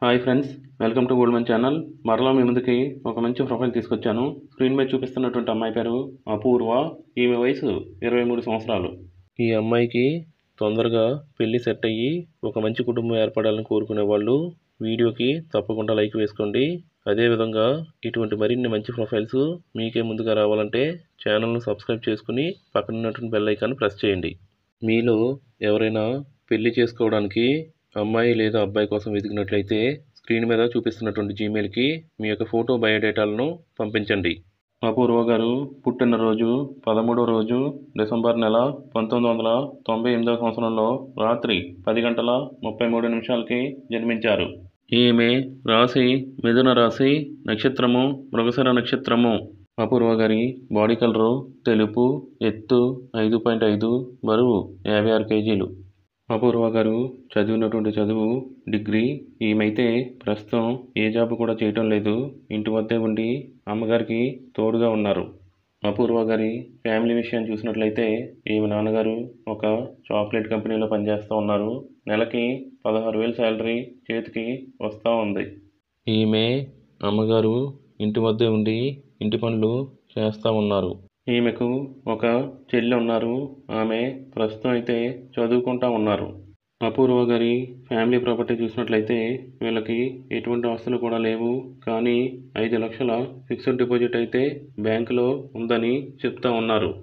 hi friends welcome to gold man channel మరలా మీ ముందుకి ఒక మంచి ప్రొఫైల్ తీసుకొచ్చాను స్క్రీన్ మీద చూపిస్తున్నటువంటి అమ్మాయి పేరు అపూర్వ ఈమె వయసు ఇరవై మూడు సంవత్సరాలు ఈ అమ్మాయికి తొందరగా పెళ్లి సెట్ అయ్యి ఒక మంచి కుటుంబం ఏర్పడాలని కోరుకునే వాళ్ళు వీడియోకి తప్పకుండా లైక్ వేసుకోండి అదేవిధంగా ఇటువంటి మరిన్ని మంచి ప్రొఫైల్స్ మీకే ముందుగా రావాలంటే ఛానల్ను సబ్స్క్రైబ్ చేసుకుని పక్కన ఉన్నటువంటి బెల్ ఐకాన్ ప్రెస్ చేయండి మీలో ఎవరైనా పెళ్లి చేసుకోవడానికి అమ్మాయి లేదా అబ్బాయి కోసం వెతికినట్లయితే స్క్రీన్ మీద చూపిస్తున్నటువంటి జీమెయిల్కి మీ యొక్క ఫోటో బయోడేటాలను పంపించండి అపూర్వ గారు పుట్టినరోజు పదమూడవ రోజు డిసెంబర్ నెల పంతొమ్మిది వందల తొంభై ఎనిమిదవ సంవత్సరంలో రాత్రి పది గంటల ముప్పై మూడు నిమిషాలకి జన్మించారు ఈమె రాశి మిథున రాశి నక్షత్రము మృగశిర నక్షత్రము అపూర్వ గారి బాడీ కలరు తెలుపు ఎత్తు ఐదు పాయింట్ ఐదు బరువు యాభై ఆరు కేజీలు అపూర్వ గారు చదివినటువంటి చదువు డిగ్రీ ఈమెయితే ప్రస్తుతం ఏ జాబ్ కూడా చేయటం లేదు ఇంటి వద్దే ఉండి అమ్మగారికి తోడుగా ఉన్నారు అపూర్వ గారి ఫ్యామిలీ విషయం చూసినట్లయితే ఈమె నాన్నగారు ఒక చాక్లెట్ కంపెనీలో పనిచేస్తూ ఉన్నారు నెలకి పదహారు వేలు శాలరీ చేతికి వస్తూ ఉంది ఈమె అమ్మగారు ఇంటి వద్దే ఉండి ఇంటి పనులు చేస్తూ ఉన్నారు ఈమెకు ఒక చెల్లి ఉన్నారు ఆమె ప్రస్తుతం అయితే చదువుకుంటా ఉన్నారు అపూర్వ గారి ఫ్యామిలీ ప్రాపర్టీ చూసినట్లయితే వీళ్ళకి ఎటువంటి ఆస్తులు కూడా లేవు కానీ ఐదు లక్షల ఫిక్స్డ్ డిపాజిట్ అయితే బ్యాంకులో ఉందని చెప్తా ఉన్నారు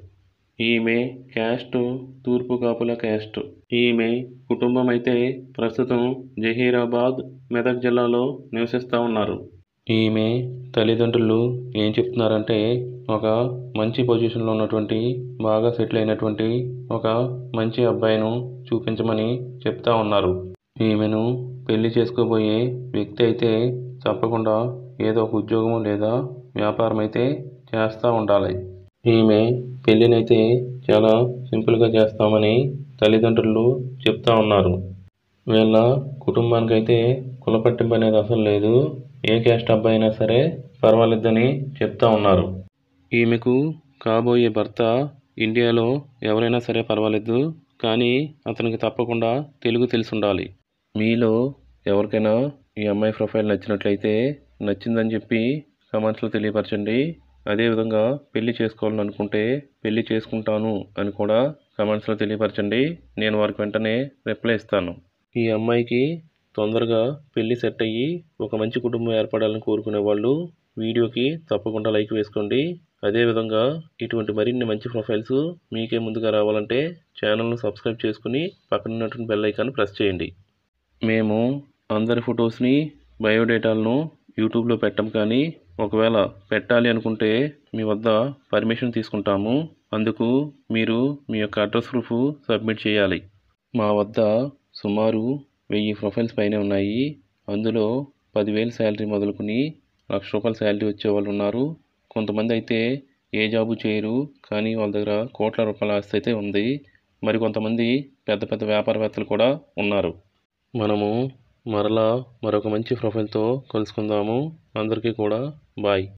ఈమె క్యాస్ట్ తూర్పు కాపుల క్యాస్ట్ ఈమె కుటుంబం అయితే ప్రస్తుతం జహీరాబాద్ మెదక్ జిల్లాలో నివసిస్తూ ఉన్నారు ఈమె తల్లిదండ్రులు ఏం చెప్తున్నారంటే ఒక మంచి పొజిషన్లో ఉన్నటువంటి బాగా సెటిల్ అయినటువంటి ఒక మంచి అబ్బాయిను చూపించమని చెప్తా ఉన్నారు ఈమెను పెళ్లి చేసుకోబోయే వ్యక్తి అయితే తప్పకుండా ఏదో ఒక ఉద్యోగం లేదా వ్యాపారం అయితే చేస్తూ ఉండాలి ఈమె పెళ్ళినైతే చాలా సింపుల్గా చేస్తామని తల్లిదండ్రులు చెప్తా ఉన్నారు వీళ్ళ కుటుంబానికి అయితే కులపట్టింపు అనేది అసలు లేదు ఏ క్యాస్ట్ అబ్బాయి అయినా సరే పర్వాలేదని చెప్తా ఉన్నారు ఈమెకు కాబోయే భర్త ఇండియాలో ఎవరైనా సరే పర్వాలేదు కానీ అతనికి తప్పకుండా తెలుగు తెలిసి ఉండాలి మీలో ఎవరికైనా ఈ అమ్మాయి ప్రొఫైల్ నచ్చినట్లయితే నచ్చిందని చెప్పి కమెంట్స్లో తెలియపరచండి అదేవిధంగా పెళ్లి చేసుకోవాలని అనుకుంటే పెళ్లి చేసుకుంటాను అని కూడా కమెంట్స్లో తెలియపరచండి నేను వారికి వెంటనే రిప్లై ఇస్తాను ఈ అమ్మాయికి తొందరగా పెళ్లి సెట్ అయ్యి ఒక మంచి కుటుంబం ఏర్పడాలని కోరుకునే వాళ్ళు వీడియోకి తప్పకుండా లైక్ వేసుకోండి అదేవిధంగా ఇటువంటి మరిన్ని మంచి ప్రొఫైల్స్ మీకే ముందుగా రావాలంటే ఛానల్ను సబ్స్క్రైబ్ చేసుకుని పక్కన ఉన్నటువంటి బెల్ ఐకాన్ ప్రెస్ చేయండి మేము అందరి ఫొటోస్ని బయోడేటాలను యూట్యూబ్లో పెట్టం కానీ ఒకవేళ పెట్టాలి అనుకుంటే మీ వద్ద పర్మిషన్ తీసుకుంటాము అందుకు మీరు మీ యొక్క అడ్రస్ ప్రూఫ్ సబ్మిట్ చేయాలి మా వద్ద సుమారు వెయ్యి ప్రొఫైల్స్ పైనే ఉన్నాయి అందులో పదివేలు శాలరీ మొదలుకొని లక్ష రూపాయల శాలరీ వచ్చే వాళ్ళు ఉన్నారు కొంతమంది అయితే ఏ జాబు చేయరు కానీ వాళ్ళ దగ్గర కోట్ల రూపాయల ఆస్తి అయితే ఉంది మరి కొంతమంది పెద్ద పెద్ద వ్యాపారవేత్తలు కూడా ఉన్నారు మనము మరలా మరొక మంచి ప్రొఫైల్తో కలుసుకుందాము అందరికీ కూడా బాయ్